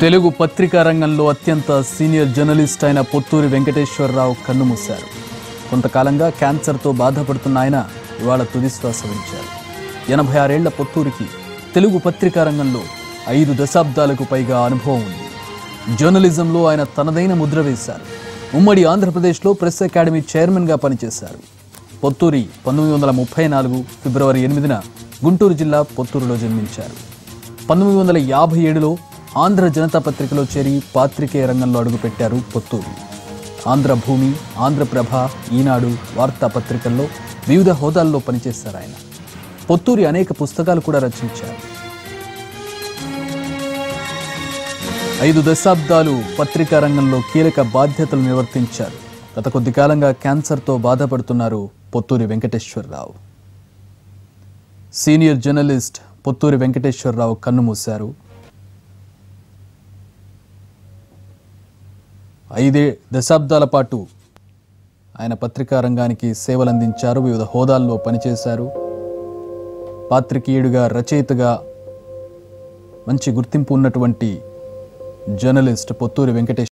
తెలుగు పత్రికా రంగంలో అత్యంత సీనియర్ జర్నలిస్ట్ అయిన పొత్తూరి వెంకటేశ్వరరావు కన్నుమూశారు కొంతకాలంగా క్యాన్సర్తో బాధపడుతున్న ఆయన ఇవాళ తుదిశ్వాస విడిచారు ఎనభై ఆరేళ్ల పొత్తూరికి తెలుగు పత్రికా రంగంలో ఐదు దశాబ్దాలకు పైగా అనుభవం ఉంది జర్నలిజంలో ఆయన తనదైన ముద్ర వేశారు ఉమ్మడి ఆంధ్రప్రదేశ్లో ప్రెస్ అకాడమీ చైర్మన్గా పనిచేశారు పొత్తూరి పంతొమ్మిది వందల ముప్పై నాలుగు ఫిబ్రవరి ఎనిమిదిన గుంటూరు జిల్లా పొత్తూరులో జన్మించారు పంతొమ్మిది వందల యాభై ఏడులో ఆంధ్ర జనతా పత్రికలో చేరి పాత్రికేయ రంగంలో అడుగుపెట్టారు పొత్తూరు ఆంధ్రభూమి ఆంధ్రప్రభ ఈనాడు వార్తాపత్రికల్లో వివిధ హోదాల్లో పనిచేశారు ఆయన పొత్తూరి అనేక పుస్తకాలు కూడా రచించారు ఐదు దశాబ్దాలు పత్రికా రంగంలో కీలక బాధ్యతలు నిర్వర్తించారు గత కొద్ది కాలంగా క్యాన్సర్తో బాధపడుతున్నారు పొత్తూరి వెంకటేశ్వరరావు సీనియర్ జర్నలిస్ట్ పొత్తూరి వెంకటేశ్వరరావు కన్నుమూశారు ఐదే దశాబ్దాల పాటు ఆయన పత్రికా రంగానికి సేవలందించారు వివిధ హోదాల్లో పనిచేశారు పాత్రికేయుడిగా రచయితగా మంచి గుర్తింపు ఉన్నటువంటి జర్నలిస్ట్ పొత్తూరి వెంకటేశ్వర